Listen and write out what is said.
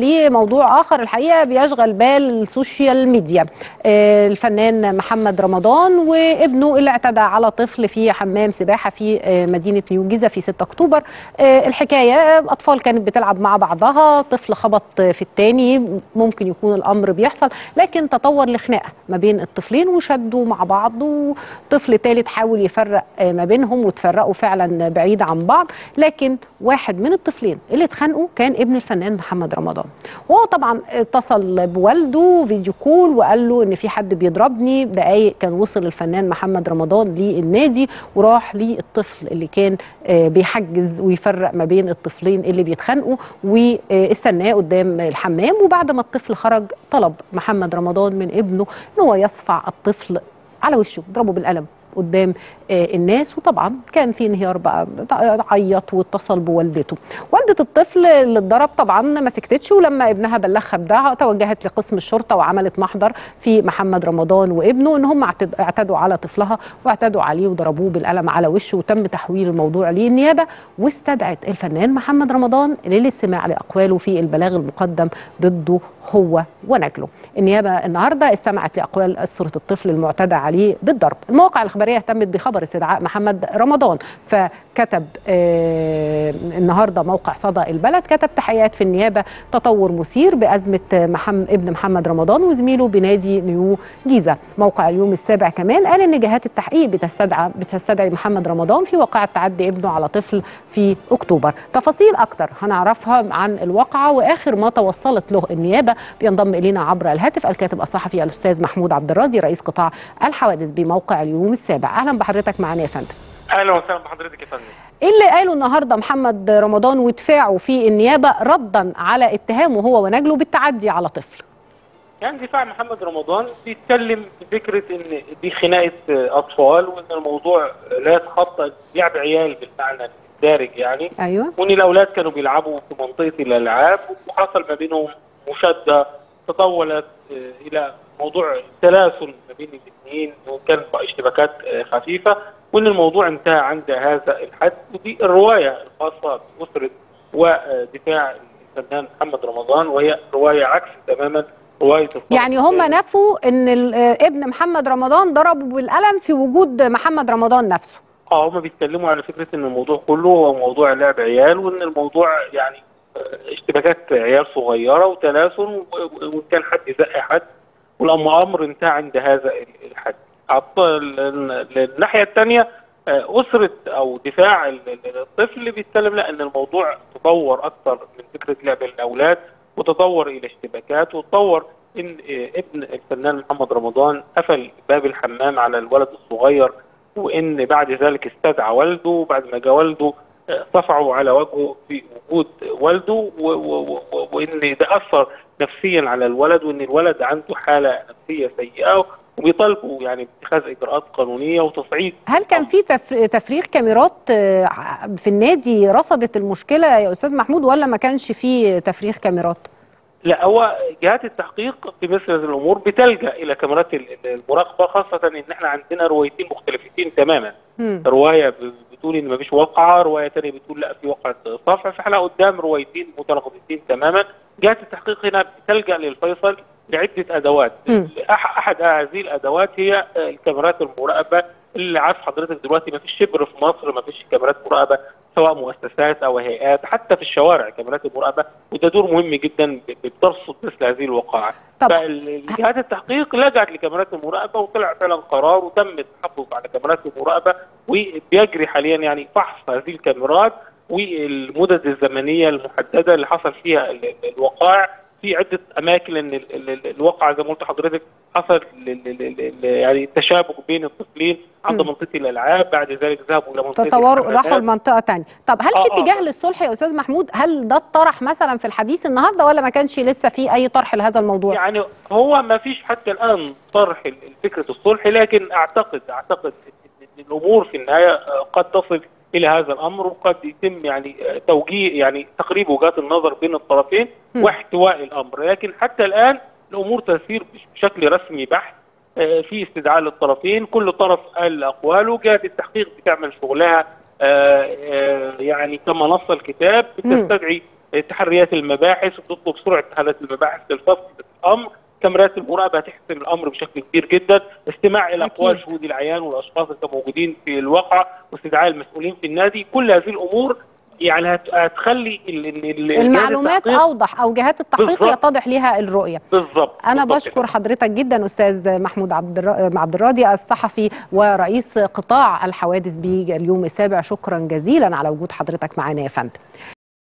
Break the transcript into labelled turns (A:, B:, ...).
A: لموضوع اخر الحقيقه بيشغل بال السوشيال ميديا آه، الفنان محمد رمضان وابنه اللي اعتدى على طفل في حمام سباحه في آه، مدينه نيو جيزه في 6 اكتوبر آه، الحكايه آه، اطفال كانت بتلعب مع بعضها طفل خبط في الثاني ممكن يكون الامر بيحصل لكن تطور لخناقه ما بين الطفلين وشدوا مع بعض وطفل ثالث حاول يفرق آه، ما بينهم وتفرقوا فعلا بعيد عن بعض لكن واحد من الطفلين اللي اتخانقوا كان ابن الفنان محمد رمضان وهو طبعا اتصل بوالده فيديو كول وقال له ان في حد بيضربني دقايق كان وصل الفنان محمد رمضان للنادي وراح للطفل اللي كان آه، بيحجز ويفرق ما بين الطفلين اللي بيتخانقوا واستناه قدام الحمام وبعد ما الطفل خرج طلب محمد رمضان من ابنه ان هو يصفع الطفل على وشه ضربه بالقلم قدام آه، الناس وطبعا كان في انهيار بقى عيط واتصل بوالدته والده الطفل اللي اتضرب طبعا ما سكتتش ولما ابنها بلغها بده توجهت لقسم الشرطه وعملت محضر في محمد رمضان وابنه ان هم اعتد- اعتدوا على طفلها واعتدوا عليه وضربوه بالقلم على وشه وتم تحويل الموضوع للنيابه واستدعت الفنان محمد رمضان للاستماع لاقواله في البلاغ المقدم ضده هو ونجله النيابه النهارده استمعت لاقوال اسره الطفل المعتدى عليه بالضرب المواقع الاخباريه اهتمت بخبر استدعاء محمد رمضان فكتب آه النهارده موقع صدى البلد كتب تحقيقات في النيابه تطور مثير بازمه محمد ابن محمد رمضان وزميله بنادي نيو جيزه موقع اليوم السابع كمان قال ان جهات التحقيق بتستدعى بتستدعي محمد رمضان في واقعه تعدي ابنه على طفل في اكتوبر تفاصيل اكتر هنعرفها عن الواقعه واخر ما توصلت له النيابه بينضم الينا عبر الهاتف الكاتب الصحفي الاستاذ محمود عبد الراضي رئيس قطاع الحوادث بموقع اليوم السابع اهلا بحضرتك معنا يا فندم
B: اهلا وسهلا بحضرتك يا فندم
A: ايه اللي قاله النهارده محمد رمضان ودفاعه في النيابه ردا على اتهامه هو ونجله بالتعدي على طفل
B: يعني دفاع محمد رمضان بيتكلم في فكره ان دي خناقه اطفال وان الموضوع لا يتخطى لعب عيال بالمعنى الدارج يعني
A: ايوه
B: وان الاولاد كانوا بيلعبوا في منطقه الالعاب وحصل ما بينهم مشاده تطولت آه، الى موضوع تلاسل ما بين الاثنين وكانت بقى اشتباكات آه، خفيفه وان الموضوع انتهى عند هذا الحد ودي الروايه الخاصه باسره ودفاع الفنان محمد رمضان وهي روايه عكس تماما روايه الطرف
A: يعني هم
B: الثاني.
A: نفوا ان ال- آه، ابن محمد رمضان ضربه بالقلم في وجود محمد رمضان نفسه
B: اه هم بيتكلموا على فكره ان الموضوع كله هو موضوع لعب عيال وان الموضوع يعني آه، اشتباكات عيال صغيره وتلاسل و- و- وان كان حد يزق حد والامر انتهى عند هذا ال- الحد. عط- ال- ال- الناحيه الثانيه اسره او دفاع ال- ال- الطفل بيتكلم لا ان الموضوع تطور اكثر من فكره لعب الاولاد وتطور الى اشتباكات وتطور ان آه، ابن الفنان محمد رمضان قفل باب الحمام على الولد الصغير وان بعد ذلك استدعى والده وبعد ما جاء والده آه، صفعوا على وجهه في وجود والده و- و- و- وان ده اثر نفسيا على الولد وان الولد عنده حاله نفسيه سيئه وبيطالبوا يعني باتخاذ اجراءات قانونيه وتصعيد
A: هل كان في تف- تفريغ كاميرات آه، في النادي رصدت المشكله يا استاذ محمود ولا ما كانش في تفريغ كاميرات
B: لا هو جهات التحقيق في مثل هذه الامور بتلجا الى كاميرات ال- ال- المراقبه خاصه ان احنا عندنا روايتين مختلفتين تماما
A: مم.
B: روايه ب- بتقول ان مفيش واقعه روايه ثانيه بتقول لا في واقعه صفع فاحنا قدام روايتين متناقضتين تماما جهات التحقيق هنا بتلجا للفيصل بعده ادوات
A: مم.
B: أح- احد هذه الادوات هي آه، الكاميرات المراقبه اللي عارف حضرتك دلوقتي ما فيش شبر في مصر ما فيش كاميرات مراقبه سواء مؤسسات او هيئات حتى في الشوارع كاميرات المراقبه وده دور مهم جدا ب- بترصد مثل هذه الوقائع
A: طب
B: فالجهات التحقيق لجأت لكاميرات المراقبه وطلع فعلا قرار وتم التحفظ على كاميرات المراقبه وبيجري حاليا يعني فحص هذه الكاميرات والمدد الزمنيه المحدده اللي حصل فيها ال- ال- الوقائع في عده اماكن ان ال- ال- ال- الواقعه زي ما قلت لحضرتك حصل ل- ل- ل- ل- يعني تشابك بين الطفلين عند
A: مم.
B: منطقه الالعاب بعد ذلك ذهبوا الى منطقه
A: تطوروا
B: الحمامات.
A: راحوا لمنطقه تانية طب هل
B: آه،
A: في
B: آه.
A: اتجاه للصلح يا استاذ محمود هل ده اتطرح مثلا في الحديث النهارده ولا ما كانش لسه في اي طرح لهذا الموضوع
B: يعني هو ما فيش حتى الان طرح ال- فكره الصلح لكن اعتقد اعتقد ان إن الامور في النهايه آه، قد تصل الى هذا الامر وقد يتم يعني آه، توجيه يعني تقريب وجهات النظر بين الطرفين
A: مم.
B: واحتواء الامر لكن حتى الان الامور تسير بش- بشكل رسمي بحت آه، في استدعاء للطرفين كل طرف قال اقواله جهه التحقيق بتعمل شغلها آه، آه، يعني كما نص الكتاب
A: مم.
B: بتستدعي تحريات المباحث وبتطلب سرعه تحريات المباحث للفصل الامر كاميرات المراقبه هتحسن الامر بشكل كبير جدا استماع الى
A: أكيد.
B: اقوال شهود العيان والاشخاص اللي كانوا موجودين في الواقعه واستدعاء المسؤولين في النادي كل هذه الامور يعني هت- هتخلي ال- ال- ال- جهاز
A: المعلومات
B: التحقيق-
A: اوضح او جهات التحقيق
B: بالظبط.
A: يتضح ليها الرؤيه
B: بالظبط
A: انا
B: بالظبط
A: بشكر حضرتك جدا استاذ محمود عبد الر- عبد الراضي الصحفي ورئيس قطاع الحوادث باليوم السابع شكرا جزيلا على وجود حضرتك معنا يا فندم